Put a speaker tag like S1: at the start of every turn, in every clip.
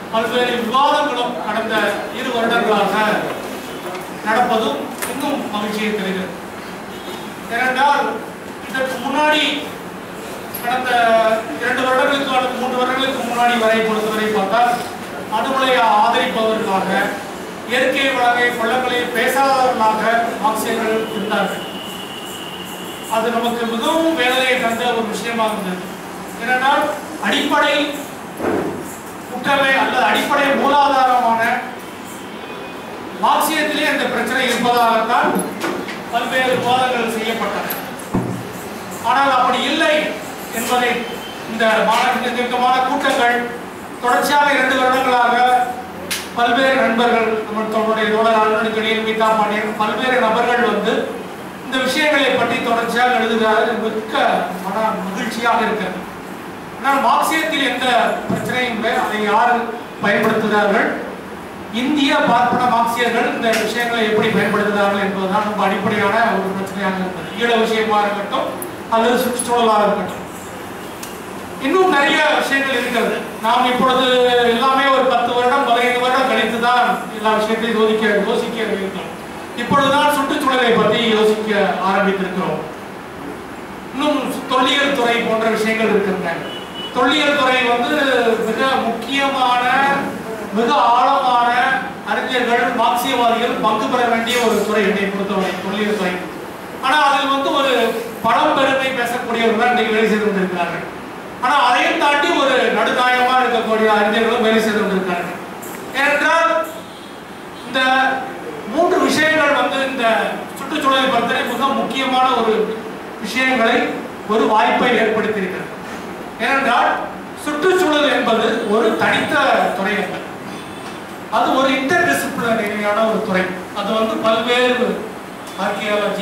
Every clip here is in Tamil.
S1: பல்வேறு விவாதங்களும் கடந்த இரு வருடங்களாக நடப்பதும் இன்னும் மகிழ்ச்சியை தருகிறது ஏனென்றால் இதற்கு முன்னாடி கடந்த இரண்டு வருடங்களுக்கு அல்லது மூன்று வருடங்களுக்கு முன்னாடி வரை பொறுத்தவரை பார்த்தால் அணுமலையை ஆதரிப்பவர்களாக இயற்கை வளங்களை கொள்ளங்களை பேசாதவர்களாக ஆக்சியர்கள் இருந்தார்கள் அது நமக்கு மிகவும் வேதனையை தந்த ஒரு விஷயமாக இருந்தது ஏனென்றால் அடிப்படை குற்றமே அல்லது அடிப்படை மூலாதாரமான மார்க்சியத்திலே அந்த பிரச்சனை இருப்பதாகத்தான் பல்வேறு விவாதங்கள் செய்யப்பட்டன ஆனால் அப்படி இல்லை என்பதை இந்த மாணவ நெருக்கமான கூட்டங்கள் தொடர்ச்சியாக இரண்டு வருடங்களாக பல்வேறு நண்பர்கள் நம்ம தன்னுடைய தோழர் அருணகிரியின் மீதா பாண்டியன் பல்வேறு நபர்கள் வந்து இந்த விஷயங்களை பற்றி தொடர்ச்சியாக எழுதுகிறார்கள் மிக்க மன மகிழ்ச்சியாக இருக்கிறது ஆனால் மார்க்சியத்தில் எந்த பிரச்சனையும் இல்லை அதை யார் பயன்படுத்துகிறார்கள் இந்திய பார்ப்பன மார்க்சியர்கள் இந்த விஷயங்களை எப்படி பயன்படுத்துகிறார்கள் என்பதுதான் ரொம்ப அடிப்படையான ஒரு பிரச்சனையாக இருக்கிறது ஈழ விஷயமா இருக்கட்டும் அல்லது சுற்றுச்சூழலாக இருக்கட்டும் இன்னும் நிறைய விஷயங்கள் இருக்கிறது நாம் இப்பொழுது எல்லாமே ஒரு பத்து வருடம் பதினைந்து வருடம் கழித்து தான் எல்லா விஷயத்தையும் யோசிக்க யோசிக்க இருக்கிறோம் இப்பொழுதுதான் சுற்றுச்சூழலை பற்றி யோசிக்க ஆரம்பித்திருக்கிறோம் இன்னும் தொல்லியல் துறை போன்ற விஷயங்கள் இருக்கின்றன தொல்லியல் துறை வந்து மிக முக்கியமான மிக ஆழமான அறிஞர்கள் மார்க்சியவாதிகள் பங்கு பெற வேண்டிய ஒரு துறை என்னை பொறுத்தவரை தொல்லியல் துறை ஆனால் அதில் வந்து ஒரு பழம்பெருமை பேசக்கூடியவர்கள் தான் இன்னைக்கு வேலை செய்து கொண்டிருக்கிறார்கள் ஆனால் அதையும் தாண்டி ஒரு நடுநாயகமா இருக்கக்கூடிய அறிஞர்களும் வேலை செய்து கொண்டிருக்கிறார்கள் ஏனென்றால் இந்த மூன்று விஷயங்கள் வந்து இந்த சுற்றுச்சூழலை பொறுத்தவரை மிக முக்கியமான ஒரு விஷயங்களை ஒரு வாய்ப்பை ஏற்படுத்தியிருக்கிறது ஏனென்றால் சுற்றுச்சூழல் என்பது ஒரு தனித்த துறை அல்ல அது ஒரு இன்டர் டிசிப்ளினரியான ஒரு துறை அது வந்து பல்வேறு ஆர்கியாலஜி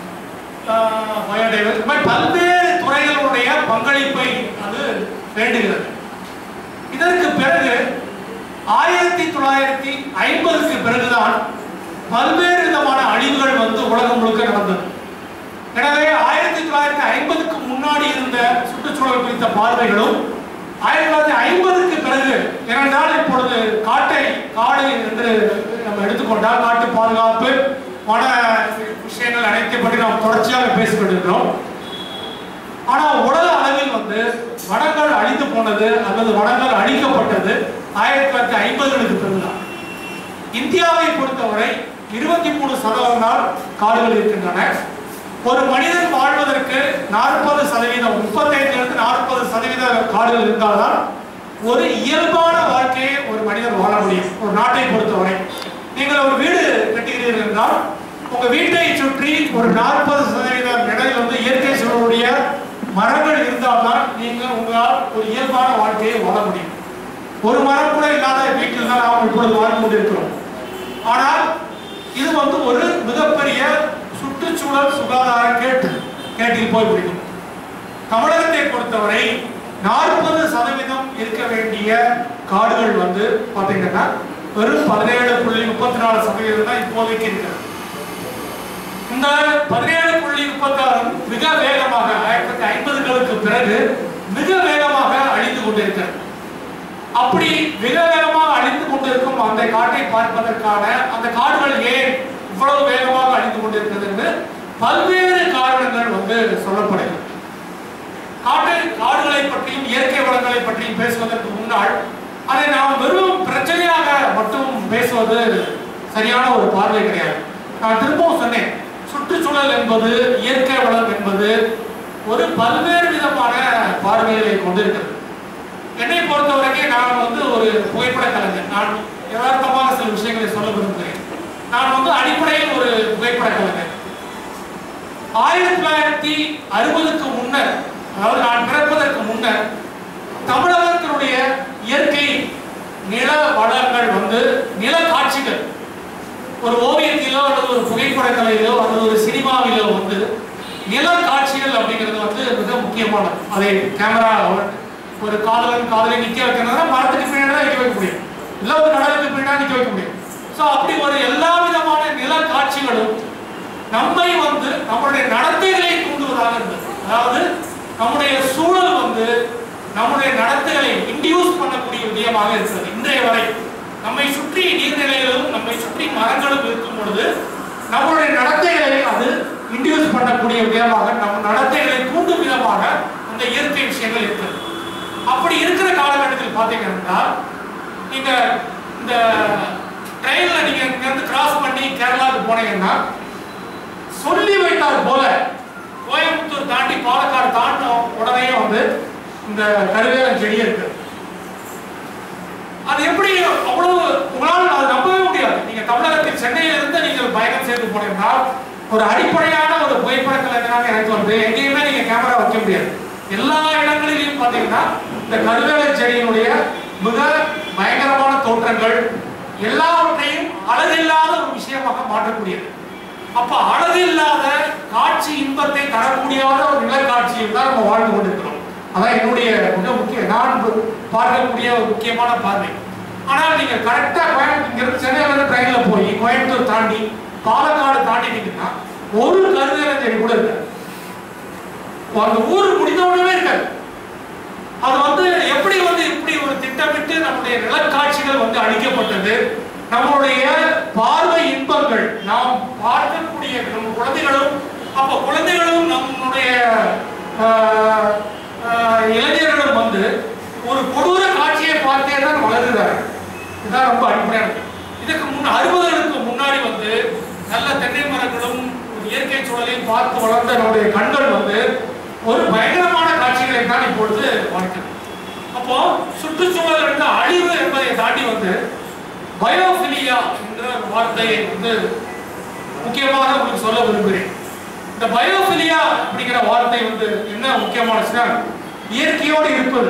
S1: பயோடைவர் இந்த மாதிரி பல்வேறு துறைகளுடைய பங்களிப்பை அது வேண்டுகிறது இதற்கு பிறகு ஆயிரத்தி தொள்ளாயிரத்தி ஐம்பதுக்கு பிறகுதான் பல்வேறு விதமான அழிவுகள் வந்து உலகம் முழுக்க நடந்தது எனவே ஆயிரத்தி தொள்ளாயிரத்தி ஐம்பதுக்கு முன்னாடி இருந்த சுற்றுச்சூழல் குறித்த பார்வைகளும் ஆயிரத்தி தொள்ளாயிரத்தி ஐம்பதுக்கு பிறகு ஏனென்றால் இப்பொழுது காட்டை காடு என்று நம்ம எடுத்துக்கொண்டால் காட்டு பாதுகாப்பு வன விஷயங்கள் அனைத்தை பற்றி நாம் தொடர்ச்சியாக பேசிக் கொண்டிருக்கிறோம் ஆனால் உலக அளவில் வந்து வனங்கள் அழிந்து போனது அல்லது வனங்கள் அழிக்கப்பட்டது ஆயிரத்தி தொள்ளாயிரத்தி ஐம்பதுகளுக்கு பிறகுதான் இந்தியாவை பொறுத்தவரை இருபத்தி மூணு சதவீதம் நாள் காடுகள் இருக்கின்றன ஒரு மனிதன் வாழ்வதற்கு நாற்பது சதவீதம் முப்பத்தைந்திலிருந்து நாற்பது சதவீத காடுகள் இருந்தால்தான் ஒரு இயல்பான வாழ்க்கையை ஒரு மனிதன் வாழ முடியும் ஒரு நாட்டை பொறுத்தவரை நீங்கள் ஒரு வீடு கட்டுகிறீர்கள் என்றால் உங்க வீட்டை சுற்றி ஒரு நாற்பது சதவீத நிலையில் வந்து இயற்கை சூழலுடைய மரங்கள் இருந்தால்தான் நீங்க உங்களால் ஒரு இயல்பான வாழ்க்கையை வாழ முடியும் ஒரு மரம் கூட இல்லாத வீட்டில் தான் நாம் இப்பொழுது வாழ்ந்து கொண்டிருக்கிறோம் ஆனால் இது வந்து ஒரு மிகப்பெரிய சுற்றுச்சூழல் சுகாதார கேட்டு கேட்டில் போய் முடியும் தமிழகத்தை பொறுத்தவரை நாற்பது சதவீதம் இருக்க வேண்டிய காடுகள் வந்து பாத்தீங்கன்னா வெறும் பதினேழு புள்ளி முப்பத்தி நாலு சதவீதம் தான் இப்போதைக்கு இருக்கிறது இந்த பதினேழு புள்ளி முப்பத்தாறு மிக வேகமாக ஆயிரத்தி தொள்ளாயிரத்தி ஐம்பதுகளுக்கு பிறகு மிக வேகமாக அழிந்து கொண்டிருக்கிறது அப்படி மிக வேகமாக அழிந்து கொண்டிருக்கும் அந்த காட்டை பார்ப்பதற்கான அந்த காடுகள் ஏன் இவ்வளவு வேகமாக அழிந்து கொண்டிருக்கிறது என்று பல்வேறு காரணங்கள் வந்து சொல்லப்படுகிறது காட்டு காடுகளை பற்றியும் இயற்கை வளங்களை பற்றியும் பேசுவதற்கு முன்னால் அதை நாம் வெறும் பிரச்சனையாக மட்டும் பேசுவது சரியான ஒரு பார்வை கிடையாது நான் திரும்பவும் சொன்னேன் சுற்றுச்சூழல் என்பது இயற்கை வளம் என்பது ஒரு பல்வேறு விதமான பார்வைகளை கொண்டிருக்கிறது என்னை பொறுத்த வரைக்கும் நான் வந்து ஒரு புகைப்பட கலைஞர் நான் யதார்த்தமாக சில விஷயங்களை சொல்ல விரும்புகிறேன் நான் வந்து அடிப்படையில் ஒரு புகைப்பட கலைஞர் ஆயிரத்தி தொள்ளாயிரத்தி அறுபதுக்கு முன்னர் அதாவது நான் பிறப்பதற்கு முன்னர் தமிழகத்தினுடைய இயற்கை நில வளங்கள் வந்து நில காட்சிகள் ஒரு ஓவியத்திலோ அல்லது ஒரு புகைப்பட கலையிலோ அல்லது ஒரு சினிமாவிலோ வந்து நில காட்சிகள் அப்படிங்கிறது வந்து மிக முக்கியமானது அதை கேமரா ஒரு காதலன் காதலை நிக்க வைக்கிறதுனா மரத்துக்கு பின்னாடி தான் நிக்க வைக்க முடியும் இல்ல ஒரு கடலுக்கு பின்னாடி நிக்க வைக்க முடியும் சோ அப்படி ஒரு எல்லா விதமான நில காட்சிகளும் நம்மை வந்து நம்முடைய நடத்தைகளை தூண்டுவதாக இருந்தது அதாவது நம்முடைய சூழல் வந்து நம்முடைய நடத்தைகளை இன்டியூஸ் பண்ணக்கூடிய விதயமாக இருக்கிறது இன்றைய வரை நம்மை சுற்றி நீர்நிலைகளும் நம்மை சுற்றி மரங்களும் இருக்கும் பொழுது நம்மளுடைய நடத்தைகளை அது இன்டியூஸ் பண்ணக்கூடிய விதமாக நம்ம நடத்தைகளை தூண்டும் விதமாக அந்த இயற்கை விஷயங்கள் இருக்குது அப்படி இருக்கிற காலகட்டத்தில் பார்த்தீங்கன்னா நீங்க இந்த ட்ரெயின்ல நீங்க இங்க இருந்து கிராஸ் பண்ணி கேரளாவுக்கு போனீங்கன்னா சொல்லி வைத்தார் போல கோயம்புத்தூர் தாண்டி பாலக்காடு தாண்டின உடனே வந்து இந்த கருவேலம் செடி இருக்கு அது எப்படி அவ்வளவு உங்களால் அதை நம்பவே முடியாது நீங்க தமிழகத்தில் சென்னையில இருந்து நீங்கள் பயணம் செய்து போனீங்கன்னா ஒரு அடிப்படையான ஒரு புகைப்பட கலைஞராக எனக்கு வந்து எங்கேயுமே நீங்க கேமரா வைக்க முடியாது எல்லா இடங்களிலும் பாத்தீங்கன்னா இந்த கருவேல செடியினுடைய மிக பயங்கரமான தோற்றங்கள் எல்லாவற்றையும் அழகில்லாத ஒரு விஷயமாக மாற்றக்கூடியது அப்ப அழகில்லாத காட்சி இன்பத்தை தரக்கூடியாத ஒரு நிலக்காட்சியில் தான் நம்ம வாழ்ந்து கொண்டிருக்கிறோம் அதான் என்னுடைய மிக முக்கிய நான் பார்க்கக்கூடிய ஒரு முக்கியமான பார்வை ஆனால் நீங்க கரெக்டா கோயம்புத்தூர் இங்கிருந்து சென்னையில இருந்து ட்ரெயின்ல போய் கோயம்புத்தூர் தாண்டி பாலக்காடு தாண்டிட்டீங்கன்னா ஒரு கருவேல செடி கூட இருக்காது அந்த ஊர் முடிந்த உடனே இருக்காது அது வந்து எப்படி வந்து இப்படி ஒரு திட்டமிட்டு நம்முடைய நிலக்காட்சிகள் வந்து அழிக்கப்பட்டது நம்மளுடைய பார்வை இன்பங்கள் நாம் பார்க்கக்கூடிய நம்ம குழந்தைகளும் அப்ப குழந்தைகளும் நம்முடைய ஆஹ், ஆஹ், இளைஞர்களும் வந்து ஒரு கொடூர காட்சியை பார்த்தே தான் வளருகிறார்கள் இதுதான் ரொம்ப அடிப்படையானது இதுக்கு முன் அறுபதுகளுக்கு முன்னாடி வந்து நல்ல தென்னை மரங்களும் ஒரு இயற்கை சூழலையும் பார்த்து வளர்ந்த நம்முடைய கண்கள் வந்து ஒரு பயங்கரமான காட்சிகளை தான் இப்பொழுது பார்க்கிறது அப்போ சுற்றுச்சூழல் இருந்த அழிவு என்பதை தாண்டி வந்து பயோபிலியா என்ற ஒரு வார்த்தையை வந்து முக்கியமாக உங்களுக்கு சொல்ல விரும்புகிறேன் இந்த பயோபிலியா அப்படிங்கிற வார்த்தை வந்து என்ன முக்கியமானதுன்னா இயற்கையோடு இருப்பது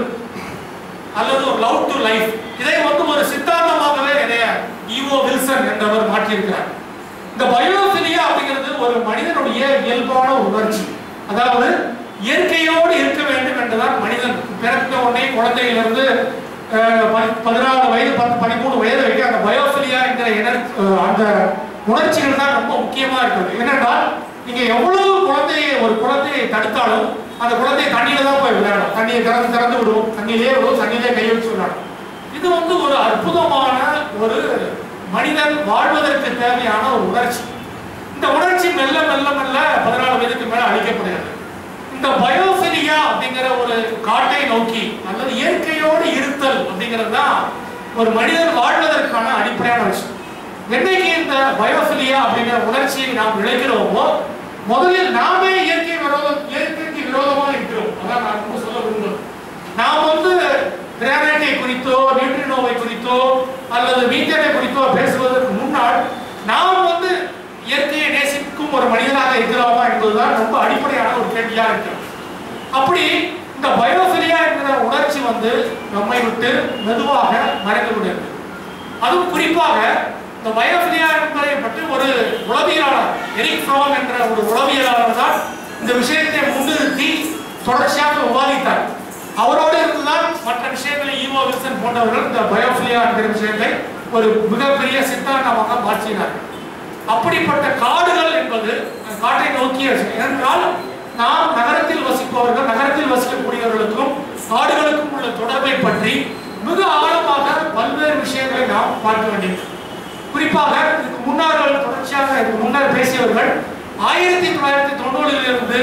S1: அல்லது ஒரு லவ் டு லைஃப் இதை வந்து ஒரு சித்தாந்தமாகவே இதைய ஈவோ வில்சன் என்றவர் மாற்றியிருக்கிறார் இந்த பயோபிலியா அப்படிங்கிறது ஒரு மனிதனுடைய இயல்பான ஒரு உணர்ச்சி அதாவது இயற்கையோடு இருக்க வேண்டும் என்றுதான் மனிதன் பிறந்த உடனே குழந்தையிலிருந்து அஹ், பதி- பதினாலு வயது பத்து பதிமூணு வயது வரைக்கும் அந்த பயோபிலியா என்கிற எனர் அஹ், அந்த உணர்ச்சிகள் தான் ரொம்ப முக்கியமா இருக்குது ஏனென்றால் நீங்க எவ்வளவு குழந்தையை ஒரு குழந்தையை தடுத்தாலும் அந்த குழந்தை தண்ணியில தான் போய் விளையாடும் தண்ணியை திறந்து திறந்து விடுவோம் தண்ணியிலே விடுவோம் தண்ணியிலே கை வச்சு விளையாடும் இது வந்து ஒரு அற்புதமான ஒரு மனிதன் வாழ்வதற்கு தேவையான ஒரு உணர்ச்சி இந்த உணர்ச்சி மெல்ல மெல்ல மெல்ல பதினாலு வயதுக்கு மேல அழிக்கப்படுகிறது இந்த பயோபிலியா அப்படிங்கிற ஒரு காட்டை நோக்கி அல்லது இயற்கையோடு இருத்தல் அப்படிங்கிறது தான் ஒரு மனிதன் வாழ்வதற்கான அடிப்படையான விஷயம் என்னைக்கு இந்த பயோபிலியா அப்படிங்கிற உணர்ச்சியை நாம் விளைக்கிறோமோ முதலில் நாமே இயற்கை விரோதம் இயற்கைக்கு விரோதமாக இருக்கிறோம் அதான் நான் ரொம்ப சொல்ல விரும்புகிறேன் நாம் வந்து கிரானைட்டை குறித்தோ நியூட்ரினோவை குறித்தோ அல்லது மீத்தேனை குறித்தோ பேசுவதற்கு முன்னால் நாம் வந்து இயற்கையை நேசிக்கும் ஒரு மனிதனாக இருக்கிறோமா என்பதுதான் ரொம்ப அடிப்படையான ஒரு கேள்வியா இருக்கு அப்படி இந்த பயோபிலியா என்கிற உணர்ச்சி வந்து நம்மை விட்டு மெதுவாக மறைந்து கொண்டிருக்கு அதுவும் குறிப்பாக இந்த பயோபிலியா என்பதை பற்றி ஒரு உளவியலாளர் எரிக் ஃப்ரோம் என்ற ஒரு உளவியலாளர் தான் இந்த விஷயத்தை முன்னிறுத்தி தொடர்ச்சியாக விவாதித்தார் அவரோடு இருந்துதான் மற்ற விஷயங்களை ஈவோ வில்சன் போன்றவர்கள் இந்த பயோபிலியா என்கிற விஷயத்தை ஒரு மிகப்பெரிய சித்தாந்தமாக மாற்றினார்கள் அப்படிப்பட்ட காடுகள் என்பது அந்த காட்டை நோக்கிய விஷயம். ஏனென்றால் நாம் நகரத்தில் வசிப்பவர்கள் நகரத்தில் வசிக்கக்கூடியவர்களுக்கும் காடுகளுக்கும் உள்ள தொடர்பை பற்றி மிக ஆழமாக பல்வேறு விஷயங்களை நாம் பார்க்க வேண்டியது குறிப்பாக இதுக்கு முன்னார்கள் தொடர்ச்சியாக இதுக்கு முன்னர் பேசியவர்கள் ஆயிரத்தி தொள்ளாயிரத்தி தொண்ணூறிலிருந்து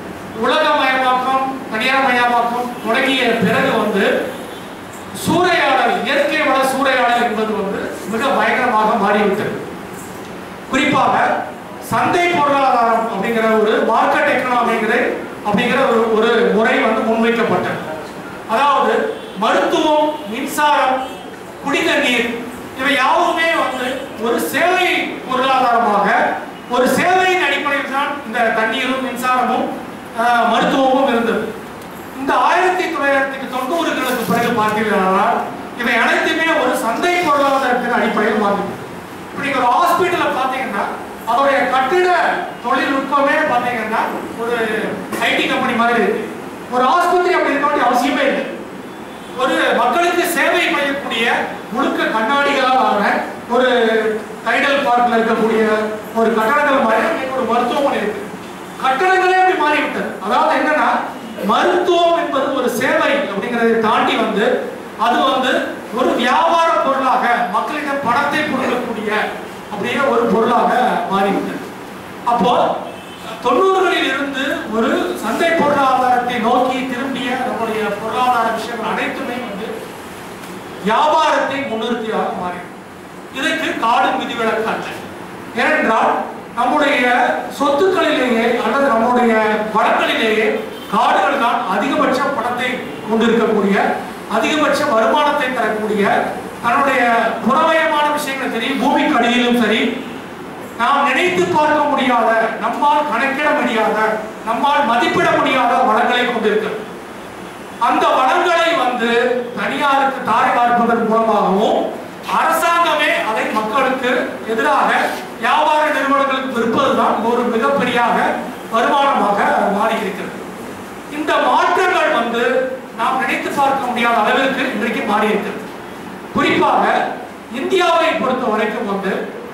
S1: உலகமயமாக்கம் தனியார்மயமாக்கம் தொடங்கிய பிறகு வந்து சூறையாடல் இயற்கை வள சூறையாடல் என்பது வந்து மிக பயங்கரமாக மாறிவிட்டது குறிப்பாக சந்தை பொருளாதாரம் அப்படிங்கிற ஒரு மார்க்கெட் எக்கனாமிங்கிற அப்படிங்கிற ஒரு ஒரு முறை வந்து முன்வைக்கப்பட்டது அதாவது மருத்துவம் மின்சாரம் குடிநீர் இவை யாவுமே வந்து ஒரு சேவை பொருளாதாரமாக ஒரு சேவையின் அடிப்படையில் தான் இந்த தண்ணீரும் மின்சாரமும் ஆஹ், மருத்துவமும் இருந்தது இந்த ஆயிரத்தி தொள்ளாயிரத்தி தொண்ணூறுகளுக்கு பிறகு பார்த்தீர்களானால் இவை அனைத்துமே ஒரு சந்தை பொருளாதாரத்தின் அடிப்படையில் மாறிவிட்டது இப்ப நீங்க ஒரு ஹாஸ்பிட்டல பாத்தீங்கன்னா அதோடைய கட்டிட தொழில்நுட்பமே பாத்தீங்கன்னா ஒரு ஐடி கம்பெனி மாதிரி இருக்கு ஒரு ஆஸ்பத்திரி அப்படி இருக்க வேண்டிய அவசியமே இல்லை ஒரு மக்களுக்கு சேவை செய்யக்கூடிய முழுக்க கண்ணாடிகளால் ஆன ஒரு டைடல் பார்க்ல இருக்கக்கூடிய ஒரு கட்டடங்கள் மாதிரி அங்கே ஒரு மருத்துவமனை இருக்கு கட்டடங்களே அப்படி மாறிவிட்டது அதாவது என்னன்னா மருத்துவம் என்பது ஒரு சேவை அப்படிங்கறதை தாண்டி வந்து அது வந்து ஒரு வியாபார பொருளாக மக்களிடம் பணத்தை கொடுக்கக்கூடிய அப்படியே ஒரு பொருளாக மாறிவிட்டது அப்போ தொண்ணூறுகளில் இருந்து ஒரு சந்தை பொருளாதாரத்தை நோக்கி திரும்பிய நம்முடைய பொருளாதார விஷயங்கள் அனைத்துமே வந்து வியாபாரத்தை முன்னிறுத்தியாக மாறியது இதற்கு காடும் விதிவிலக்கு அல்ல ஏனென்றால் நம்முடைய சொத்துக்களிலேயே அல்லது நம்முடைய வளங்களிலேயே காடுகள் தான் அதிகபட்ச பணத்தை கொண்டிருக்கக்கூடிய அதிகபட்ச வருமானத்தை தரக்கூடிய தன்னுடைய புறவயமான விஷயங்கள் சரி பூமிக்கு அடியிலும் சரி நாம் நினைத்து பார்க்க முடியாத நம்மால் கணக்கிட முடியாத நம்மால் மதிப்பிட முடியாத வளங்களை கொண்டிருக்கிறது அந்த வளங்களை வந்து தனியாருக்கு தாரை பார்ப்பதன் மூலமாகவும் அரசாங்கமே அதை மக்களுக்கு எதிராக வியாபார நிறுவனங்களுக்கு விற்பதுதான் ஒரு மிகப்பெரியாக வருமானமாக மாறி இருக்கிறது இந்த மாற்றங்கள் வந்து நாம் நினைத்து பார்க்க முடியாத அளவிற்கு இன்றைக்கு மாறி இருக்கிறது குறிப்பாக இந்தியாவை பொறுத்த வரைக்கும் வந்து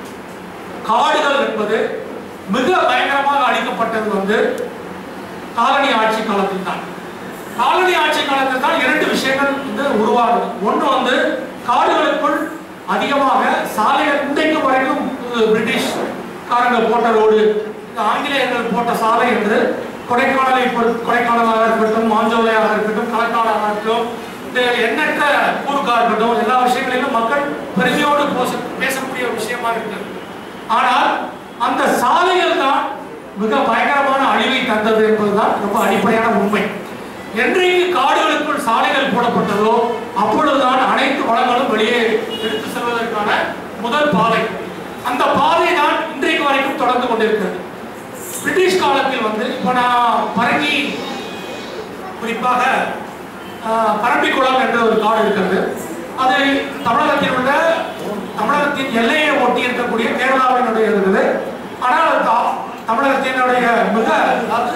S1: காடுகள் என்பது மிக பயங்கரமாக அழிக்கப்பட்டது வந்து காலனி ஆட்சி காலத்தில் தான் காலனி ஆட்சி காலத்தில் தான் இரண்டு விஷயங்கள் வந்து உருவாகுது ஒன்று வந்து காடுகளுக்குள் அதிகமாக சாலைகள் இன்றைக்கு வரைக்கும் இது பிரிட்டிஷ் காரங்க போட்ட ரோடு இந்த ஆங்கிலேயர்கள் போட்ட சாலை என்று கொடைக்கானலை பொறுத்து கொடைக்கானலாக இருக்கட்டும் மாஞ்சோலையாக இருக்கட்டும் களக்காடாக இருக்கட்டும் இந்த எண்ணற்ற ஊருக்காக இருக்கட்டும் எல்லா விஷயங்களிலும் மக்கள் பெருமையோடு போச- பேசக்கூடிய விஷயமா இருக்கிறது ஆனால் அந்த சாலைகள் தான் மிக பயங்கரமான அழிவை தந்தது என்பதுதான் ரொம்ப அடிப்படையான உண்மை என்றைக்கு காடுகளுக்குள் சாலைகள் போடப்பட்டதோ அப்பொழுதுதான் அனைத்து வளங்களும் வெளியே எடுத்து செல்வதற்கான முதல் பாதை அந்த பாதை தான் இன்றைக்கு வரைக்கும் தொடர்ந்து கொண்டிருக்கிறது பிரிட்டிஷ் காலத்தில் வந்து இப்போ நான் பரங்கி குறிப்பாக ஆஹ், பரம்பிக்குளம் என்ற ஒரு காடு இருக்கிறது அது தமிழகத்தில் உள்ள தமிழகத்தின் எல்லையை ஒட்டி இருக்கக்கூடிய கேரளாவினுடைய இருக்குது ஆனால் அது தா- தமிழகத்தினுடைய மிக அதாவது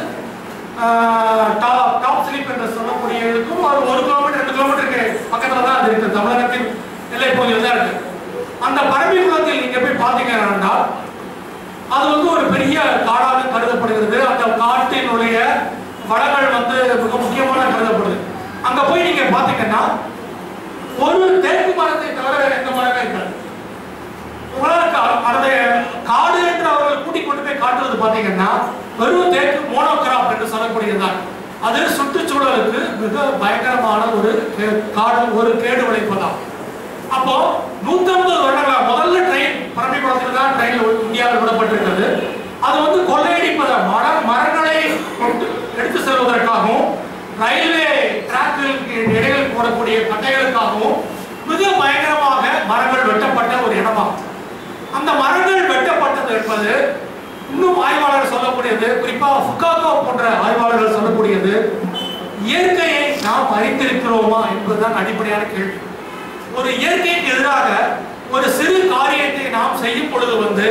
S1: டாப் டாப் ஸ்லிப் என்று சொல்லக்கூடிய இதுக்கும் ஒரு ஒரு கிலோமீட்டர் ரெண்டு கிலோமீட்டருக்கு பக்கத்துல தான் அது இருக்குது தமிழகத்தின் எல்லை பகுதியில் தான் இருக்கு அந்த பரம்பிக்குளத்தில் நீங்க போய் பார்த்தீங்கன்னா அது வந்து ஒரு பெரிய காடாக கருதப்படுகிறது அந்த காட்டினுடைய வளங்கள் வந்து மிக முக்கியமான கருதப்படுது அங்க போய் நீங்க பாத்தீங்கன்னா ஒரு தேக்கு மரத்தை தவிர வேற எந்த மரமே இருக்காது உங்களால கா- அந்த காடு என்று அவர்கள் கூட்டிக் கொண்டு போய் காட்டுறது பாத்தீங்கன்னா வெறும் தேக்கு மோனோகிராப் என்று சொல்லக்கூடியதுதான் அது சுற்றுச்சூழலுக்கு மிக பயங்கரமான ஒரு கே- காடு ஒரு கேடு விளைப்பதாகும் அப்போ 150 வருடங்களா முதல்ல ட்ரெயின் பரம்பிக்குளத்தில் தான் ட்ரெயின் இந்தியாவில் விடப்பட்டிருக்கிறது அது வந்து கொள்ளையடிப்பத மர மரங்களை கொண்டு எடுத்து செல்வதற்காகவும் ரயில்வே டிராக்குகளுக்கு இடையில் போடக்கூடிய கட்டைகளுக்காகவும் மிக பயங்கரமாக மரங்கள் வெட்டப்பட்ட ஒரு இடமாகும் அந்த மரங்கள் வெட்டப்பட்டது என்பது இன்னும் ஆய்வாளர்கள் சொல்லக்கூடியது குறிப்பாக ஃபுகாகோ போன்ற ஆய்வாளர்கள் சொல்லக்கூடியது இயற்கையை நாம் அறிந்திருக்கிறோமா என்பதுதான் அடிப்படையான கேள்வி ஒரு இயற்கைக்கு எதிராக ஒரு சிறு காரியத்தை நாம் செய்யும் பொழுது வந்து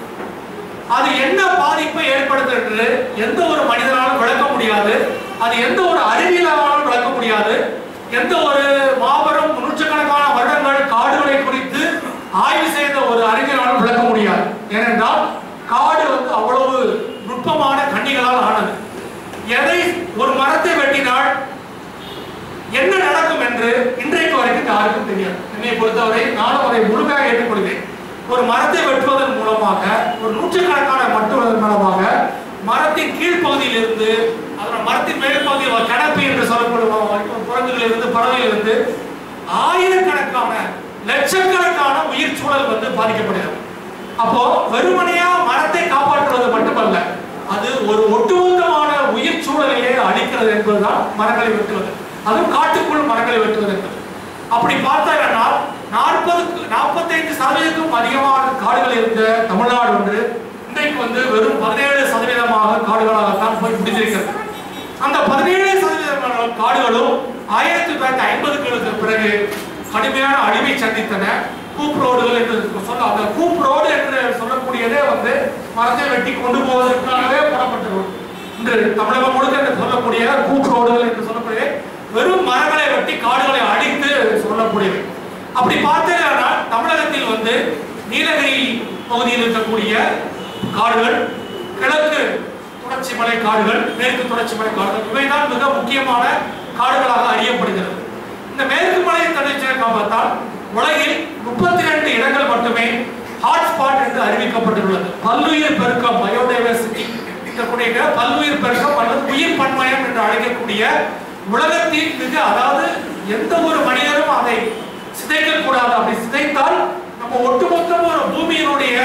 S1: அது என்ன பாதிப்பை ஏற்படுத்துகிறது எந்த ஒரு மனிதனாலும் விளக்க முடியாது அது எந்த ஒரு அறிவியலாலும் விளக்க முடியாது எந்த ஒரு மாபெரும் நூற்றுக்கணக்கான வருடங்கள் காடுகளை குறித்து ஆய்வு செய்த ஒரு அறிஞராலும் விளக்க முடியாது ஏனென்றால் காடு வந்து அவ்வளவு நுட்பமான கண்ணிகளால் ஆனது எதை ஒரு மரத்தை வெட்டினால் என்ன நடக்கும் என்று இன்றைக்கு வரைக்கும் யாருக்கும் தெரியாது என்னை பொறுத்தவரை நானும் அதை முழுமையாக ஏற்றுக்கொள்கிறேன் ஒரு மரத்தை வெட்டுவதன் மூலமாக ஒரு நூற்றுக்கணக்கான மட்டுவதன் மூலமாக மரத்தின் கீழ்ப்பகுதியில் இருந்து அதோட மரத்தின் மேற்பகுதியில் கடப்பி என்று சொல்லப்படும் குரங்குகளில் இருந்து பறவையில் இருந்து ஆயிரக்கணக்கான லட்சக்கணக்கான உயிர் சூழல் வந்து பாதிக்கப்படுகிறது அப்போ வெறுமனையா மரத்தை காப்பாற்றுவது மட்டுமல்ல அது ஒரு ஒட்டுமொத்தமான உயிர் சூழலையே அழிக்கிறது என்பதுதான் மரங்களை வெட்டுவது அதுவும் காட்டுக்குள் மரங்களை வெட்டுவது என்பது அப்படி பார்த்தா நாற்பது நாற்பத்தைந்து சதவீதத்துக்கும் அதிகமான காடுகள் இருந்த தமிழ்நாடு ஒன்று இன்றைக்கு வந்து வெறும் பதினேழு சதவீதமாக காடுகளாகத்தான் போய் முடிந்திருக்கிறது அந்த பதினேழு சதவீதமான காடுகளும் ஆயிரத்தி தொள்ளாயிரத்தி ஐம்பதுகளுக்கு பிறகு கடுமையான அழிவை சந்தித்தன கூப் ரோடுகள் என்று சொல்ல அந்த கூப் ரோடு என்று சொல்லக்கூடியதே வந்து மரத்தை வெட்டி கொண்டு போவதற்காகவே போடப்பட்ட ரோடு இன்று தமிழகம் முழுக்க என்று சொல்லக்கூடிய கூப் ரோடுகள் என்று சொல்லக்கூடிய வெறும் மரங்களை வெட்டி காடுகளை அழித்து சொல்லக்கூடியவை அப்படி பார்த்தீங்கன்னா தமிழகத்தில் வந்து நீலகிரி பகுதியில் இருக்கக்கூடிய காடுகள் கிழக்கு தொடர்ச்சி மலை காடுகள் மேற்கு தொடர்ச்சி மலை காடுகள் இவைதான் மிக முக்கியமான காடுகளாக அறியப்படுகிறது இந்த மேற்கு மலை தொடர்ச்சியை பார்த்தால் உலகில் முப்பத்தி ரெண்டு இடங்கள் மட்டுமே ஹாட்ஸ்பாட் என்று அறிவிக்கப்பட்டுள்ளது பல்லுயிர் பெருக்கம் பயோடைவர்சிட்டி இருக்கக்கூடிய பல்லுயிர் பெருக்கம் அல்லது உயிர் பன்மயம் என்று அழைக்கக்கூடிய உலகத்தின் மிக அதாவது எந்த ஒரு மனிதரும் அதை சிதைக்க கூடாது அப்படி சிதைத்தால் நம்ம ஒட்டுமொத்த ஒரு பூமியினுடைய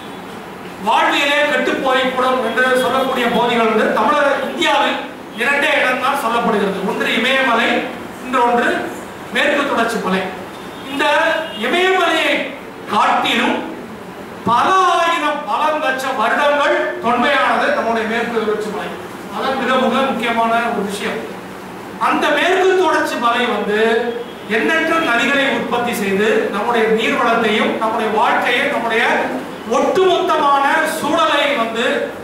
S1: வாழ்வியலே கெட்டு போய்விடும் என்று சொல்லக்கூடிய பகுதிகள் வந்து தமிழக இந்தியாவில் இரண்டே இடம் தான் சொல்லப்படுகிறது ஒன்று இமயமலை இன்னொன்று மேற்கு தொடர்ச்சி மலை இந்த இமயமலையை காட்டிலும் பல ஆயிரம் பல லட்சம் வருடங்கள் தொன்மையானது நம்முடைய மேற்கு தொடர்ச்சி மலை அதான் மிக மிக முக்கியமான ஒரு விஷயம் அந்த மேற்கு தொடர்ச்சி மலை வந்து எண்ணற்ற நதிகளை உற்பத்தி செய்து நம்முடைய நீர் வளத்தையும் நம்முடைய வாழ்க்கையை நம்முடைய ஒட்டுமொத்தமான சூழலை வந்து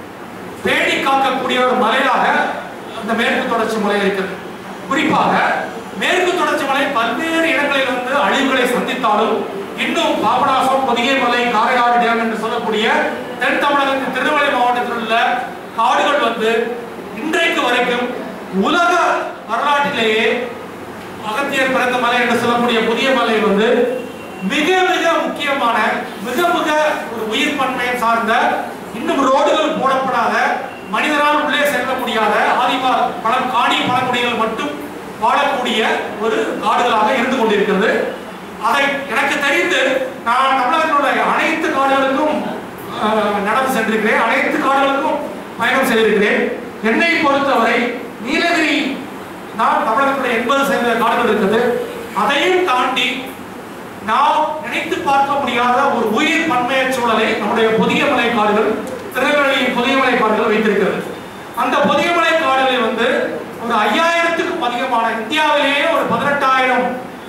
S1: பேணி காக்கக்கூடிய ஒரு மலையாக அந்த மேற்கு தொடர்ச்சி மலை இருக்கிறது குறிப்பாக மேற்கு தொடர்ச்சி மலை பல்வேறு இடங்களில் வந்து அழிவுகளை சந்தித்தாலும் இன்னும் பாபநாசம் பொதிகை மலை காரையாறு டேம் என்று சொல்லக்கூடிய தென் தமிழகத்தின் திருநெல்வேலி மாவட்டத்தில் உள்ள காடுகள் வந்து இன்றைக்கு வரைக்கும் உலக வரலாற்றிலேயே அகத்தியர் பிறந்த மலை என்று சொல்லக்கூடிய புதிய மலை வந்து மிக மிக முக்கியமான மிக மிக ஒரு உயிர் பன்மையை சார்ந்த இன்னும் ரோடுகள் போடப்படாத மனிதனால் உள்ளே செல்ல முடியாத ஆதிவா பழ காணி பழங்குடிகள் மட்டும் வாழக்கூடிய ஒரு காடுகளாக இருந்து கொண்டிருக்கிறது அதை எனக்கு தெரிந்து நான் தமிழகத்தினுடைய அனைத்து காடுகளுக்கும் அஹ், நடந்து சென்றிருக்கிறேன் அனைத்து காடுகளுக்கும் பயணம் செய்திருக்கிறேன் என்னை பொறுத்தவரை நீலகிரி நான் தமிழகத்தில் எண்பது சதவீத காடுகள் இருக்குது அதையும் தாண்டி நாம் நினைத்து பார்க்க முடியாத ஒரு உயிர் பன்மைய சூழலை நம்முடைய புதிய மலை காடுகள் திருநெல்வேலியின் புதிய மலை காடுகள் வைத்திருக்கிறது அந்த புதிய மலை காடுகளில் வந்து ஒரு ஐயாயிரத்துக்கும் அதிகமான இந்தியாவிலேயே ஒரு பதினெட்டாயிரம்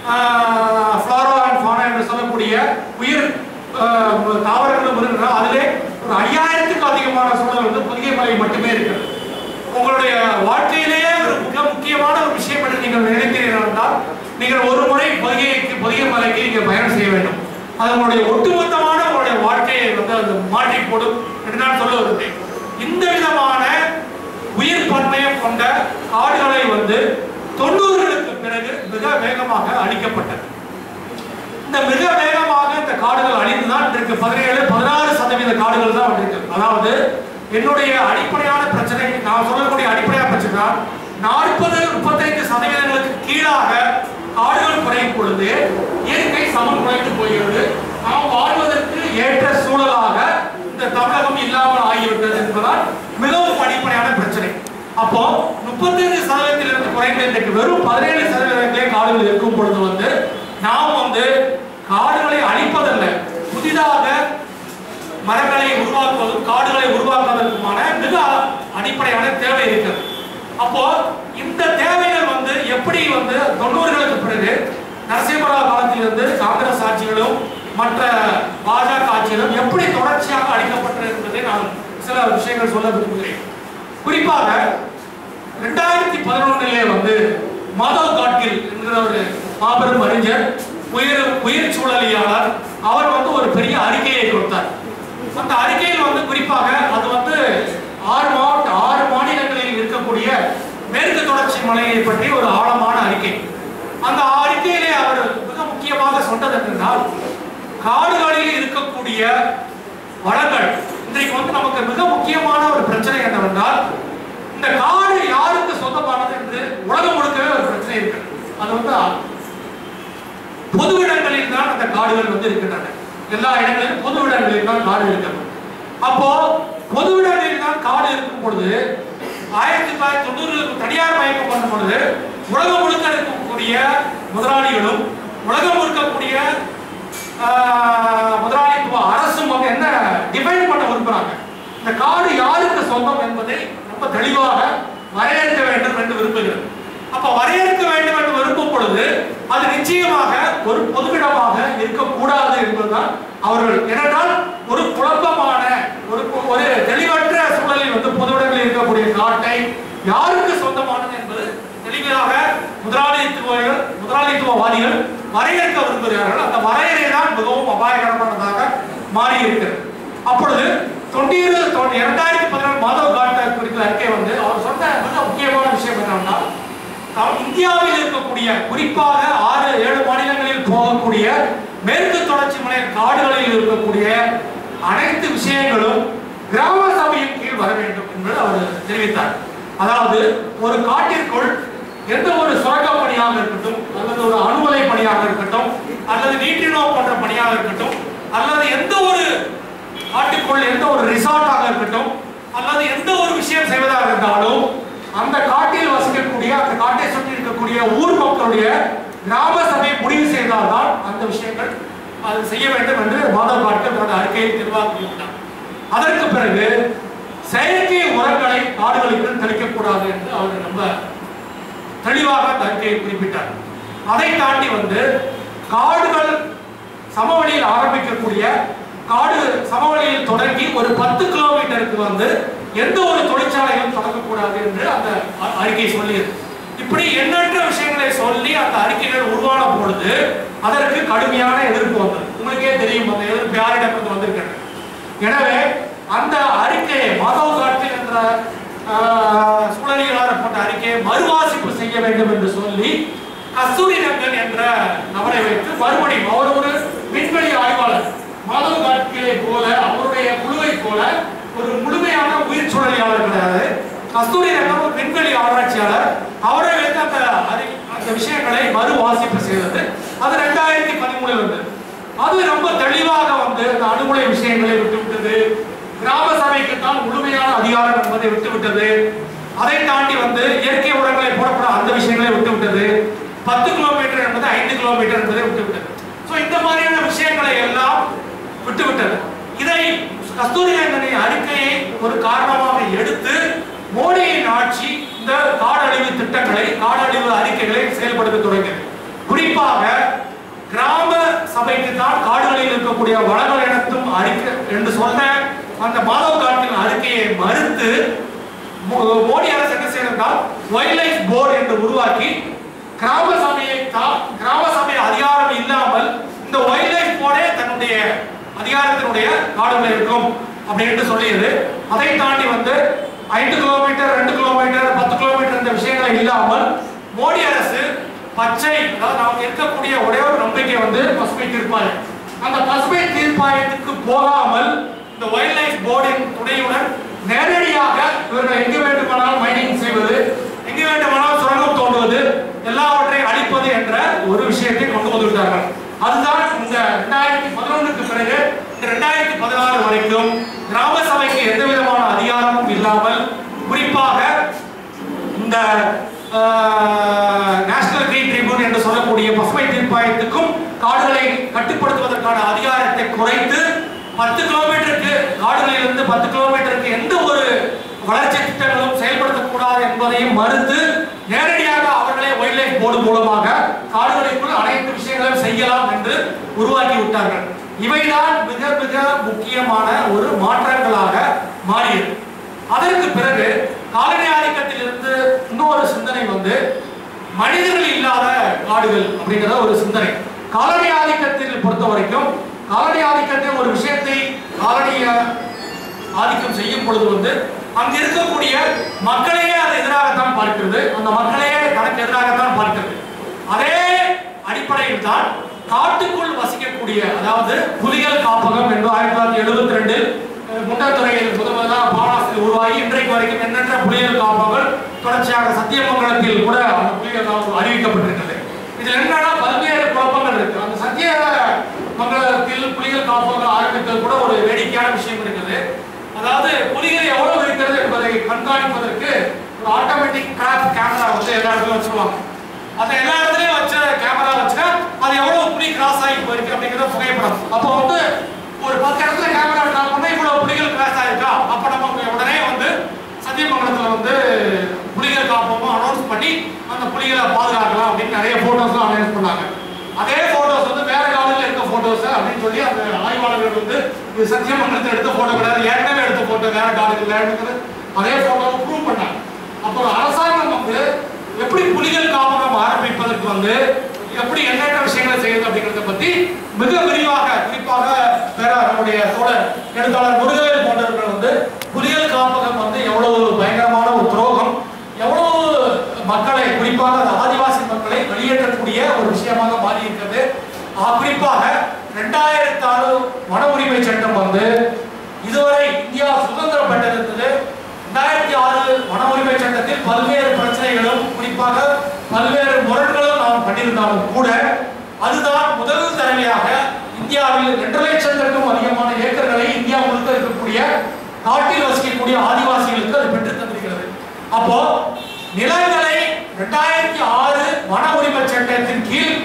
S1: ஃப்ளாரா அண்ட் ஃபானா என்று சொல்லக்கூடிய உயிர் ஆஹ், தாவரங்களும் இருக்கிறது அதிலே ஒரு ஐயாயிரத்துக்கும் அதிகமான சூழல் வந்து புதிய மலை மட்டுமே இருக்கிறது உங்களுடைய வாழ்க்கையிலேயே ஒரு மிக முக்கியமான ஒரு விஷயம் என்று நீங்கள் நினைக்கிறீர்கள் என்றால் நீங்கள் ஒரு முறை பொதிகைக்கு பொதிகை மலைக்கு நீங்கள் பயணம் செய்ய வேண்டும் அது உங்களுடைய ஒட்டுமொத்தமான உங்களுடைய வாழ்க்கையை வந்து அது மாற்றி போடும் என்று நான் சொல்ல வருகிறேன் இந்த விதமான உயிர் பன்மையம் கொண்ட காடுகளை வந்து தொண்ணூறுகளுக்கு பிறகு மிக வேகமாக அழிக்கப்பட்டது இந்த மிக வேகமாக இந்த காடுகள் அழிந்துதான் இன்றைக்கு பதினேழு பதினாறு சதவீத காடுகள் தான் இருக்கு அதாவது என்னுடைய அடிப்படையான பிரச்சனை நான் சொல்லக்கூடிய அடிப்படையான பிரச்சனை தான் நாற்பது முப்பத்தைந்து சதவீதங்களுக்கு கீழாக காடுகள் குறையும் பொழுது இயற்கை சமம் குறைந்து போகிறது நாம் வாழ்வதற்கு ஏற்ற சூழலாக இந்த தமிழகம் இல்லாமல் ஆகிவிட்டது என்பதால் மிகவும் அடிப்படையான பிரச்சனை அப்போ முப்பத்தைந்து சதவீதத்திலிருந்து குறைந்த இன்றைக்கு வெறும் பதினேழு சதவீதத்திலே காடுகள் இருக்கும் பொழுது வந்து நாம் வந்து காடுகளை அழிப்பதல்ல புதிதாக மரங்களை உருவாக்குவதும் காடுகளை உருவாக்குவதற்குமான மிக அடிப்படையான தேவை இருக்கிறது அப்போ இந்த தேவைகள் வந்து எப்படி வந்து தொண்ணூறுகளுக்கு பிறகு நரசிம்மராவ் காலத்திலிருந்து காங்கிரஸ் ஆட்சிகளும் மற்ற பாஜக ஆட்சிகளும் எப்படி தொடர்ச்சியாக அளிக்கப்பட்டது என்பதை நான் சில விஷயங்கள் சொல்ல விரும்புகிறேன் குறிப்பாக ரெண்டாயிரத்தி பதினொன்றிலே வந்து மாதவ் காட்கில் என்கிற ஒரு மாபெரும் அறிஞர் உயிர் உயிர் சூழலியாளர் அவர் வந்து ஒரு பெரிய அறிக்கையை கொடுத்தார் அந்த அறிக்கையில் வந்து குறிப்பாக அது வந்து ஆறு மாவட்ட ஆறு மாநிலங்களில் இருக்கக்கூடிய மேற்கு தொடர்ச்சி மலையை பற்றி ஒரு ஆழமான அறிக்கை அந்த அறிக்கையிலே அவர் மிக முக்கியமாக சொன்னது என்னென்றால் காடுகளில் இருக்கக்கூடிய வளங்கள் இன்றைக்கு வந்து நமக்கு மிக முக்கியமான ஒரு பிரச்சனை என்னவென்றால் இந்த காடு யாருக்கு சொந்தமானது என்று உலகம் முழுக்கவே ஒரு பிரச்சனை இருக்கு அது வந்து பொது இடங்களில் தான் அந்த காடுகள் வந்து இருக்கின்றன எல்லா இடங்களிலும் பொது இடங்களில் தான் காடு இருக்கிறது அப்போ பொது இடங்களில் தான் காடு இருக்கும் பொழுது ஆயிரத்தி தொள்ளாயிரத்தி தொண்ணூறுகளுக்கு தனியார் மயக்கம் பண்ணும் பொழுது உலகம் முழுக்க இருக்கக்கூடிய முதலாளிகளும் உலகம் இருக்கக்கூடிய ஆஹ், முதலாளித்துவ அரசும் வந்து என்ன டிஃபைன் பண்ண விரும்புறாங்க இந்த காடு யாருக்கு சொந்தம் என்பதை ரொம்ப தெளிவாக வரையறுக்க வேண்டும் என்று விரும்புகிறது அப்ப வரையறுக்க வேண்டும் என்று விரும்பும் பொழுது அது நிச்சயமாக ஒரு பொதுவிடமாக இருக்கக்கூடாது என்பதுதான் அவர்கள் ஏனென்றால் ஒரு குழப்பமான ஒரு ஒரு தெளிவற்ற சூழலில் வந்து பொதுவிடங்களில் இருக்கக்கூடிய காட்டை யாருக்கு சொந்தமானது என்பது தெளிவாக முதலாளித்துவர்கள் முதலாளித்துவவாதிகள் வரையறுக்க விரும்புகிறார்கள் அந்த வரையறை தான் மிகவும் அபாயகரமானதாக மாறி இருக்கிறது அப்பொழுது தொண்ணூறு இரண்டாயிரத்தி பதினாறு மாதவ காட்ட குறித்த அறிக்கை வந்து அவர் சொன்ன மிக முக்கியமான விஷயம் என்னன்னா த- இந்தியாவில் இருக்கக்கூடிய குறிப்பாக ஆறு ஏழு மாநிலங்களில் போகக்கூடிய மேற்கு தொடர்ச்சி மலை காடுகளில் இருக்கக்கூடிய அனைத்து விஷயங்களும் கிராம சபையின் கீழ் வர வேண்டும் என்று அவர் தெரிவித்தார் அதாவது ஒரு காட்டிற்குள் எந்த ஒரு சுரங்க பணியாக இருக்கட்டும் அல்லது ஒரு அணுவலை பணியாக இருக்கட்டும் அல்லது நீட்டினோ போன்ற பணியாக இருக்கட்டும் அல்லது எந்த ஒரு காட்டுக்குள் எந்த ஒரு ரிசார்ட்டாக இருக்கட்டும் அல்லது எந்த ஒரு விஷயம் செய்வதாக இருந்தாலும் அந்த காட்டில் வசிக்கக்கூடிய அந்த காட்டை சுற்றி இருக்கக்கூடிய ஊர் மக்களுடைய கிராம சபை முடிவு செய்தால்தான் அந்த விஷயங்கள் அது செய்ய வேண்டும் என்று மாதவ் காட்கர் தனது அறிக்கையை தெரிவாக்கிவிட்டார் அதற்கு பிறகு செயற்கை உரங்களை காடுகளுக்குள் தெளிக்கக்கூடாது என்று அவர் ரொம்ப தெளிவாக அந்த அறிக்கையை குறிப்பிட்டார் அதை தாண்டி வந்து காடுகள் சமவெளியில் ஆரம்பிக்கக்கூடிய காடு சமவெளியில் தொடங்கி ஒரு பத்து கிலோமீட்டருக்கு வந்து எந்த ஒரு தொழிற்சாலையும் தொடங்கக்கூடாது என்று அந்த அ- அறிக்கை சொல்லியது இப்படி எண்ணற்ற விஷயங்களை சொல்லி அந்த அறிக்கைகள் உருவான பொழுது அதற்கு கடுமையான எதிர்ப்பு வந்தது உங்களுக்கே தெரியும் அந்த எதிர்ப்பு யாரிடமிருந்து வந்திருக்கிறது எனவே அந்த அறிக்கையை மாதவ் காட்கில் என்ற ஆஹ், சூழலியலாளர் போட்ட அறிக்கையை மறுவாசிப்பு செய்ய வேண்டும் என்று சொல்லி கஸ்தூரி ரங்கன் என்ற நபரை வைத்து மறுபடியும் அவர் ஒரு விண்வெளி ஆய்வாளர் மாதவ் காட்கியை போல அவருடைய குழுவை போல ஒரு முழுமையான உயிர் சூழலியாளர் கிடையாது கஸ்தூரி ரங்கன் ஒரு விண்வெளி ஆராய்ச்சியாளர் அவரை வைத்து அந்த அறி- அந்த விஷயங்களை மறு வாசிப்பு செய்தது அது ரெண்டாயிரத்தி பதிமூணுல வந்தது அது ரொம்ப தெளிவாக வந்து அந்த அணுகுலை விஷயங்களை விட்டுவிட்டது கிராம சபைக்கு தான் முழுமையான அதிகாரம் என்பதை விட்டுவிட்டது அதை தாண்டி வந்து இயற்கை உரங்களை போடப்பட அந்த விஷயங்களை விட்டுவிட்டது பத்து கிலோமீட்டர் என்பது ஐந்து கிலோமீட்டர் என்பதை விட்டுவிட்டது ஸோ இந்த மாதிரியான விஷயங்களை எல்லாம் விட்டுவிட்டது இதை கஸ்தூரி ரங்கனின் அறிக்கையை ஒரு காரணமாக எடுத்து மோடியின் ஆட்சி இந்த காடழிவு திட்டங்களை காடழிவு அறிக்கைகளை செயல்படுத்த தொடங்கியது குறிப்பாக கிராம சபைக்கு தான் காடுகளில் இருக்கக்கூடிய வளங்கள் இனத்தும் அறிக்கை என்று சொன்ன அந்த மாதவ காட்டின் அறிக்கையை மறுத்து மோ- மோடி அரசு என்ன செய்யறால் வைல்ட் லைஃப் போர்டு என்று உருவாக்கி கிராம சபையை தா- கிராம சபை அதிகாரம் இல்லாமல் இந்த வைல்ட் லைஃப் போர்டே தன்னுடைய அதிகாரத்தினுடைய காடுகள் இருக்கும் அப்படின்னு சொல்லியது அதை தாண்டி வந்து ஐந்து கிலோமீட்டர் ரெண்டு கிலோமீட்டர் பத்து கிலோமீட்டர் இந்த விஷயங்கள் இல்லாமல் மோடி அரசு பச்சை அதாவது நாம் இருக்கக்கூடிய ஒரே ஒரு நம்பிக்கை வந்து பசுமை தீர்ப்பாயம் அந்த பசுமை தீர்ப்பாயத்துக்கு போகாமல் இந்த வைல்ட் லைஃப் போர்டின் துணையுடன் நேரடியாக இவர்கள் எங்கு வேண்டுமானாலும் மைனிங் செய்வது எங்கு வேண்டுமானாலும் சுரங்கம் தோண்டுவது எல்லாவற்றையும் அழிப்பது என்ற ஒரு விஷயத்தை கொண்டு வந்துவிட்டார்கள் அதுதான் இந்த ரெண்டாயிரத்தி பதினொன்றுக்கு பிறகு இந்த ரெண்டாயிரத்தி பதினாறு வரைக்கும் கிராம சபைக்கு எந்த விதமான அதிகாரமும் இல்லாமல் குறிப்பாக இந்த நேஷனல் கிரீன் ட்ரிபியூன் என்று சொல்லக்கூடிய பசுமை தீர்ப்பாயத்துக்கும் காடுகளை கட்டுப்படுத்துவதற்கான அதிகாரத்தை குறைத்து பத்து கிலோமீட்டருக்கு காடுகளிலிருந்து பத்து கிலோமீட்டருக்கு எந்த ஒரு வளர்ச்சி திட்டங்களும் செயல்படுத்தக்கூடாது என்பதையும் மறுத்து நேரடியாக அவர்களே வைல்ட் லைஃப் போர்டு மூலமாக காடுகளுக்குள் அனைத்து விஷயங்களையும் செய்யலாம் என்று உருவாக்கி விட்டார்கள் இவைதான் மிக மிக முக்கியமான ஒரு மாற்றங்களாக மாறியது அதற்கு பிறகு காலனி ஆதிக்கத்திலிருந்து இன்னொரு சிந்தனை வந்து மனிதர்கள் இல்லாத காடுகள் அப்படிங்கிற ஒரு சிந்தனை காலனி ஆதிக்கத்தில் பொறுத்த வரைக்கும் காலனி ஆதிக்கத்தில் ஒரு விஷயத்தை காலனிய ஆதிக்கம் செய்யும் பொழுது வந்து அங்க இருக்கக்கூடிய மக்களையே அது எதிராகத்தான் பார்க்கிறது அந்த மக்களையே தனக்கு எதிராகத்தான் பார்க்கிறது அதே அடிப்படையில் தான் காட்டுக்குள் வசிக்கக்கூடிய அதாவது புலிகள் காப்பகம் என்று ஆயிரத்தி தொள்ளாயிரத்தி எழுபத்தி ரெண்டில் முண்டத்துறையில் முதல் முதலாக பாலாசில் உருவாகி இன்றைக்கு வரைக்கும் எண்ணற்ற புலிகள் காப்பகங்கள் தொடர்ச்சியாக சத்தியமங்கலத்தில் கூட அந்த புலிகள் காப்பகம் அறிவிக்கப்பட்டிருக்கிறது இதுல என்னன்னா பல்வேறு குழப்பங்கள் இருக்கு அந்த சத்திய மங்கலத்தில் புலிகள் காப்பகம் ஆரம்பித்தது கூட ஒரு வேடிக்கையான விஷயம் இருக்குது அதாவது புலிகள் எவ்வளவு இருக்கிறது என்பதை கண்காணிப்பதற்கு ஒரு ஆட்டோமேட்டிக் கிராப் கேமரா வந்து எல்லா இடத்துலயும் வச்சிருவாங்க அந்த எல்லா இடத்துலயும் வச்ச கேமரா வச்சுன்னா அது எவ்வளவு புலி கிராஸ் ஆகி போயிருக்கு அப்படிங்கறத புகைப்படம் அப்போ வந்து ஒரு பத்து இடத்துல கேமரா ட்ராப் பண்ணா இவ்வளவு புலிகள் கிராஸ் ஆயிருக்கா அப்ப நம்ம உடனே வந்து சத்தியமங்கலத்துல வந்து புலிகள் காப்போம் அனௌன்ஸ் பண்ணி அந்த புலிகளை பாதுகாக்கலாம் அப்படின்னு நிறைய போட்டோஸ்லாம் அனௌன்ஸ் பண்ணாங்க அதே போட்டோஸ் வந்து வேற காலத்துல இருக்க போட்டோஸ் அப்படின்னு சொல்லி அந்த ஆய்வாளர்கள் வந்து இது சத்தியமங்கலத்தில் எடுத்த போட்டோ கிடையாது ஏற்கனவே எடுத்த போட்டோ வேற காலத்துல எடுக்கிறது அதே போட்டோவை ப்ரூவ் பண்ணாங்க அப்போ அரசாங்கம் வந்து எப்படி புலிகள் காப்பகம் ஆரம்பிப்பதற்கு வந்து எப்படி எண்ணற்ற விஷயங்களை செய்யுது அப்படிங்கறத பத்தி மிக விரிவாக குறிப்பாக வேற நம்முடைய தோழர் எழுத்தாளர் முருகவேல் போன்றவர்கள் வந்து புலிகள் காப்பகம் வந்து எவ்வளவு பயங்கரமான ஒரு துரோகம் எவ்வளவு மக்களை குறிப்பாக அந்த குறிப்பாக ரெண்டாயிரத்தி ஆறு வன உரிமை சட்டம் வந்து இதுவரை இந்தியா சுதந்திரம் பெற்றிருந்தது ரெண்டாயிரத்தி ஆறு வன உரிமை சட்டத்தில் பல்வேறு பிரச்சனைகளும் குறிப்பாக பல்வேறு முரண்களும் நாம் கண்டிருந்தாலும் கூட அதுதான் முதல் தடவையாக இந்தியாவில் இரண்டு லட்சத்திற்கும் அதிகமான ஏக்கர்களை இந்தியா முழுக்க இருக்கக்கூடிய காட்டில் வசிக்கக்கூடிய ஆதிவாசிகளுக்கு அது பெற்று தந்திருக்கிறது அப்போ நிலங்களை ரெண்டாயிரத்தி ஆறு வன உரிமை சட்டத்தின் கீழ்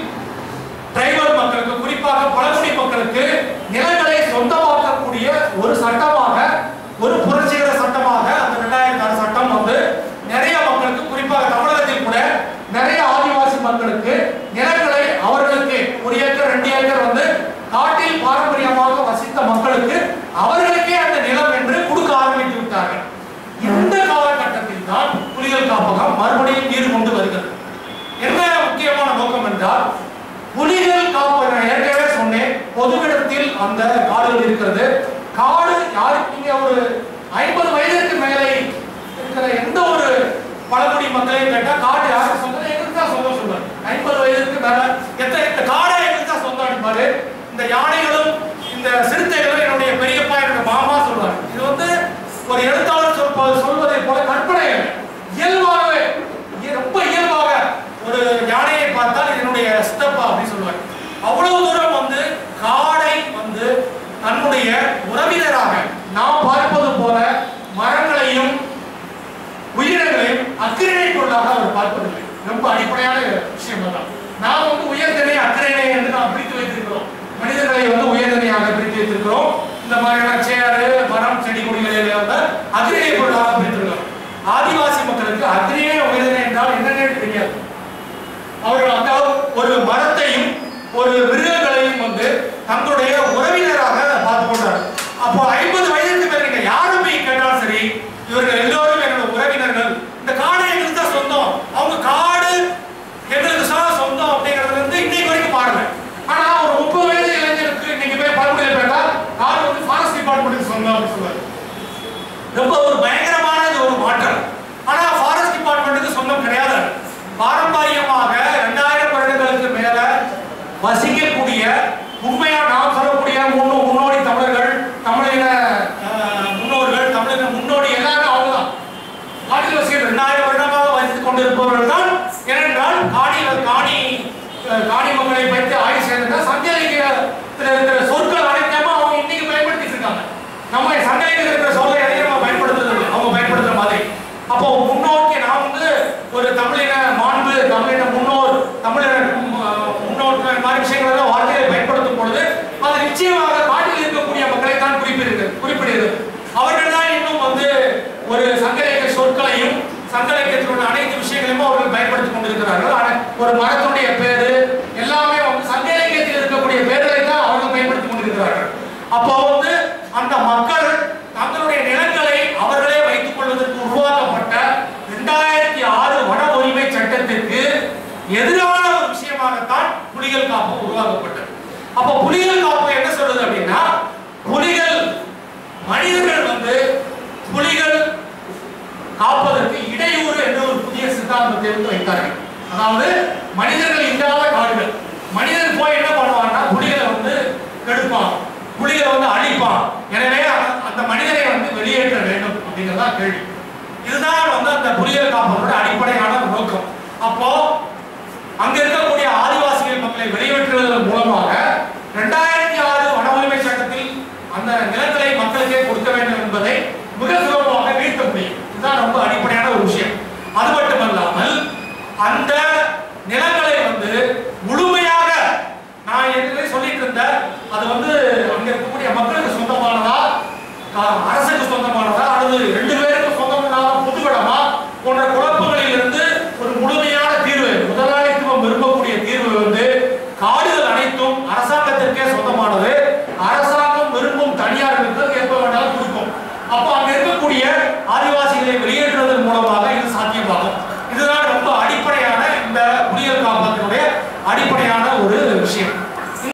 S1: டிரைபல் மக்களுக்கு குறிப்பாக பழங்குடி மக்களுக்கு நிலங்களை சொந்தமாக்கக்கூடிய ஒரு சட்டமாக ஒரு புரட்சிகர சட்டமாக அந்த ரெண்டாயிரத்தி ஆறு சட்டம் வந்து நிறைய மக்களுக்கு குறிப்பாக தமிழகத்தில் கூட நிறைய ஆதிவாசி மக்களுக்கு நிலங்களை அவர்களுக்கு ஒரு ஏக்கர் ரெண்டு ஏக்கர் வந்து காட்டில் பாரம்பரியமாக வசித்த மக்களுக்கு அவர்களுக்கே அந்த நிலம் என்று கொடுக்க ஆரம்பித்து விட்டார்கள் இந்த காலகட்டத்தில் தான் புலிகள் காப்பகம் மறுபடியும் நீர் கொண்டு வருகிறது என்ன முக்கியமான நோக்கம் என்றால் புலிகள் காப்பக நான் ஏற்கனவே சொன்னேன் பொதுவிடத்தில் அந்த காடுகள் இருக்கிறது காடு யாருக்கு நீங்க ஒரு ஐம்பது வயதிற்கு மேலே இருக்கிற எந்த ஒரு பழங்குடி மக்களையும் கேட்டா காடு யாருக்கு சொந்தம் எங்களுக்கு தான் சொந்தம் சொல்லுவார் ஐம்பது வயதிற்கு மேல எத்தனை இந்த காடை எங்களுக்கு தான் சொந்தம் அடிப்பாரு இந்த யானைகளும் இந்த சிறுத்தைகளும் என்னுடைய பெரியப்பா என்னுடைய மாமா சொல்வார் இது வந்து ஒரு எழுத்தாளர் சொல்ப சொல்வதை போல கற்பனை இல்லை. இயல்பாகவே இய- ரொம்ப இயல்பாக ஒரு யானையை பார்த்தால் இது என்னுடைய சித்தப்பா அப்படின்னு சொல்லுவார் அவ்வளவு தூரம் வந்து காடை வந்து தன்னுடைய உறவினராக நாம் பார்ப்பது போல மரங்களையும் உயிரினங்களையும் அக்கிரணை பொருளாக அவர் பார்ப்பதில்லை ரொம்ப அடிப்படையான விஷயம் தான் நாம் வந்து உயர்தனை அக்கிரணை என்று நாம் பிரித்து வைத்திருக்கிறோம் மனிதர்களை வந்து உயர்தனையாக பிரித்து வைத்திருக்கிறோம் இந்த மாதிரியான சேரு மரம் செடி கொடிகளை வந்து அக்கிரணை பொருளாக பிரித்திருக்கிறோம் ஆதிவாசி மக்களுக்கு அக்கிரணை உயர்தனை என்றால் என்னன்னு தெரியாது அவர்கள் அந்த ஒரு மரத்தையும் ஒரு மிருகங்களையும் வந்து தங்களுடைய உறவினராக பார்த்து கொண்டார் அப்போ ஐம்பது வயதுக்கு மேல நீங்க யாருமே கேட்டாலும் சரி இவர்கள் எல்லோரும் என்னோட உறவினர்கள் இந்த காடு எங்களுக்கு தான் சொந்தம் அவங்க காடு எங்களுக்கு தான் சொந்தம் அப்படிங்கறது வந்து இன்னைக்கு வரைக்கும் பாருங்க ஆனா ஒரு முப்பது வயது இளைஞருக்கு இன்னைக்கு போய் பழங்குடியில் போயிட்டா காடு வந்து ஃபாரஸ்ட் டிபார்ட்மெண்ட்டுக்கு சொந்தம் அப்படின்னு சொல்லுவாரு ரொம்ப ஒரு பயங்கரமான இது ஒரு மாற்றம் ஆனா ஃபாரஸ்ட் டிபார்ட்மெண்ட்டுக்கு சொந்தம் கிடையாது பாரம்பரியமாக இரண்டாயிரம் வருடங்களுக்கு மேல வசிக்கக்கூடிய உண்மையா நாம் சொல்லக்கூடிய முன்னோ முன்னோடி தமிழர்கள் தமிழின அஹ், முன்னோர்கள் தமிழின முன்னோடி எல்லாமே அவங்கதான் காட்டில் வசிக்க இரண்டாயிரம் வருடமாக வசித்துக் கொண்டிருப்பவர்கள் தான் ஏனென்றால் காணியில் காணி அஹ், காணி மக்களை வைத்து ஆய்வு செய்திருந்தா சங்க இலக்கியத்தில் இருக்கிற சொற்கள் அனைத்தையுமே அவங்க இன்னைக்கு பயன்படுத்திட்டு இருக்காங்க நம்ம சங்க இலக்கியத்தில் இருக்கிற சொல்லை அதிகமா பயன்படுத்துறது இல்லை. அவங்க பயன்படுத்துற மாதிரி அப்போ முன்னோக்கி நான் வந்து ஒரு தமிழின மாண்பு தமிழின முன்னோர் தமிழின அஹ், முன்னோர்கள் மாதிரி விஷயங்கள் எல்லாம் வார்த்தையை பயன்படுத்தும் பொழுது அது நிச்சயமாக காட்டில் இருக்கக்கூடிய மக்களை தான் குறிப்பிடுகிறது குறிப்பிடுகிறது அவர்கள் தான் இன்னும் வந்து ஒரு சங்க இலக்கிய சொற்களையும் சங்க இலக்கியத்தில் உள்ள அனைத்து விஷயங்களையும் அவர்கள் பயன்படுத்திக் கொண்டிருக்கிறார்கள் ஆனா ஒரு மரத்துடைய பேரு எல்லாமே வந்து சங்க இலக்கியத்தில் இருக்கக்கூடிய பேர்களை தான் அவர்கள் பயன்படுத்திக் கொண்டிருக்கிறார்கள் அப்போ வந்து அந்த மக்கள் தங்களுடைய நிலங்களை அவர்களே வைத்துக் கொள்வதற்கு உருவாக்கப்பட்ட இரண்டாயிரத்தி ஆறு வன உரிமை சட்டத்திற்கு எதிரான ஒரு விஷயமாகத்தான் புலிகள் காப்பு உருவாக்கப்பட்டது அப்போ புலிகள் காப்பு என்ன சொல்றது அப்படின்னா புலிகள் மனிதர்கள் வந்து புலிகள் காப்பதற்கு இடையூறு என்ற ஒரு புதிய சித்தாந்தத்தை வந்து வைத்தார்கள் அதாவது மனிதர்கள் இல்லாத காடுகள் மனிதன் போய் என்ன பண்ணுவான்னா புலிகளை வந்து கெடுப்பான் புலிகளை வந்து அழிப்பான் எனவே அந்த- அந்த மனிதனை வந்து வெளியேற்ற வேண்டும் அப்படிங்கிறதா கேள்வி இதுதான் வந்து அந்த புலிகள் காப்பதோட அடிப்படையான நோக்கம் அப்போ அங்க இருக்கக்கூடிய ஆதிவாசிகள் மக்களை வெளியேற்றுவதன் மூலமாக இரண்டாயிரத்தி ஆறு வன உரிமை சட்டத்தில் அந்த நிலங்களை மக்களுக்கே கொடுக்க வேண்டும் என்பதை மிக சுலபமாக வீழ்த்த முடியும் இதுதான் ரொம்ப அடிப்படையான ஒரு விஷயம் அது மட்டுமல்லாமல் அந்த நிலங்களை வந்து முழுமையாக நான் ஏற்கனவே சொல்லிட்டு இருந்தேன் அது வந்து